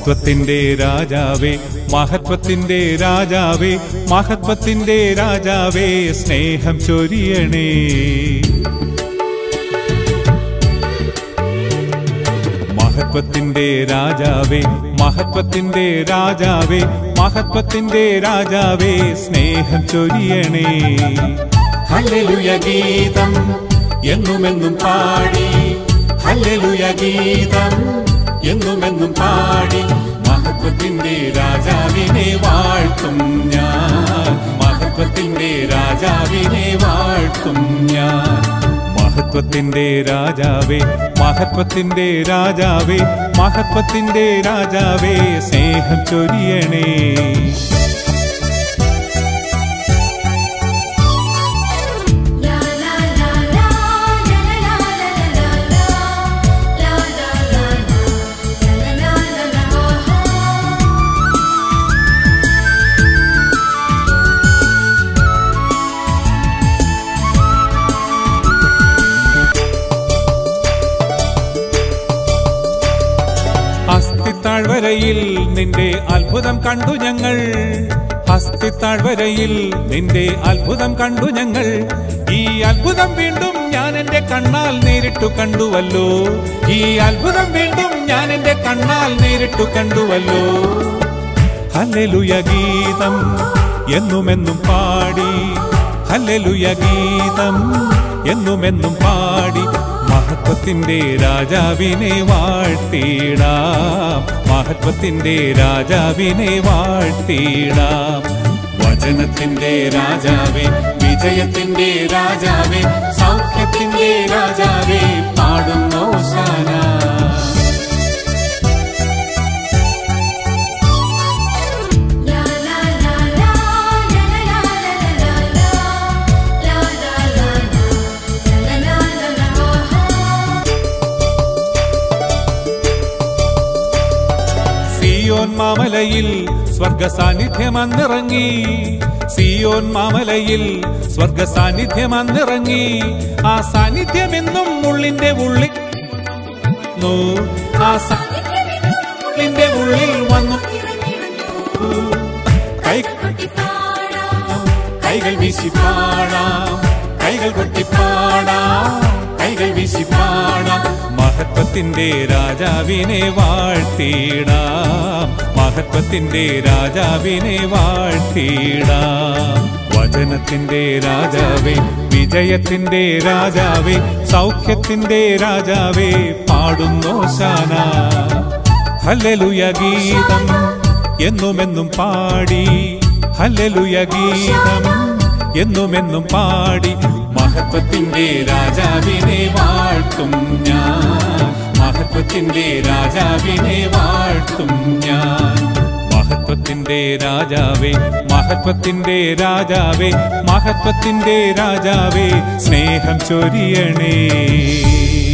മഹത്വത്തിന്റെ രാജാവേ മഹത്വത്തിന്റെ രാജാവേ മഹത്വത്തിന്റെ രാജാവേ സ്നേഹം ചൊരിയണേ മഹത്വത്തിന്റെ രാജാവേ മഹത്വത്തിന്റെ രാജാവേ മഹത്വത്തിന്റെ രാജാവേ സ്നേഹം ചൊരിയണേ ഹല്ലേലൂയ ഗീതം എന്നുമെന്നും പാടി ഹല്ലേലൂയ ഗീതം എന്നുമെന്നും പാടി മഹത്വത്തിന്റെ രാജാവിനെ വാഴ്ത്തും ഞാൻ മഹത്വത്തിന്റെ രാജാവിനെ വാഴ്ത്തും ഞാൻ മഹത്വത്തിന്റെ രാജാവേ മഹത്വത്തിന്റെ രാജാവേ മഹത്വത്തിന്റെ രാജാവേ സ്നേഹം ചൊരിയണേ La la la la la la la la la la la la la la la la അസ്ഥിത്താഴ്വരയിൽ നിന്റെ അത്ഭുതം കണ്ടു ഞങ്ങൾ അസ്ഥിത്താഴ്വരയിൽ നിന്റെ അത്ഭുതം കണ്ടു ഞങ്ങൾ ഈ അത്ഭുതം വീണ്ടും ഞാൻ എന്റെ കണ്ണാൽ നേരിട്ടു കണ്ടുവല്ലോ ഈ അത്ഭുതം വീണ്ടും ഞാൻ എന്റെ കണ്ണാൽ നേരിട്ടു കണ്ടുവല്ലോ ഹല്ലേലൂയ ഗീതം എന്നുമെന്നും പാടി ഹല്ലേലൂയ ഗീതം എന്നുമെന്നും പാടി മഹത്വത്തിന്റെ രാജാവിനെ വാഴ്ത്തിയിടാം മഹത്വത്തിന്റെ രാജാവിനെ വാഴ്ത്തിയിടാം വചനത്തിന്റെ രാജാവേ വിജയത്തിന്റെ രാജാവേ സൗഖ്യത്തിന്റെ രാജാവേ പാടുന്നു സാന La la la la la la la la la la la la la la la Zion മാമലയിൽ സ്വർഗ സാന്നിധ്യം അന്നിറങ്ങി സിയോൻ മാമലയിൽ സ്വർഗ സാന്നിധ്യം അന്നിറങ്ങി ആ സാന്നിധ്യം എന്നും ഉള്ളിന്റെ ഉള്ളിൽ വന്നു. ആ ഉള്ളിന്റെ ഉള്ളിൽ വന്നു കൈ കൈകൾ വീശി പാടാം കൈകൾ കൊട്ടി പാടാം കൈകൾ വീശി പാടാം മഹത്വത്തിന്റെ രാജാവിനെ വാഴ്ത്തിയിടാം മഹത്വത്തിന്റെ രാജാവിനെ വാഴ്ത്തിയിടാം വചനത്തിന്റെ രാജാവേ വിജയത്തിന്റെ രാജാവേ സൗഖ്യത്തിന്റെ രാജാവേ പാടുന്നു ശാന ഹല്ലേലൂയ ഗീതം എന്നുമെന്നും പാടി ഹല്ലേലൂയ ഗീതം എന്നുമെന്നും പാടി മഹത്വത്തിന്റെ രാജാവിനെ വാഴ്ത്തും ഞാൻ മഹത്വത്തിന്റെ രാജാവിനെ വാഴ്ത്തും ഞാൻ മഹത്വത്തിന്റെ രാജാവേ മഹത്വത്തിന്റെ രാജാവേ മഹത്വത്തിന്റെ രാജാവേ സ്നേഹം ചൊരിയണേ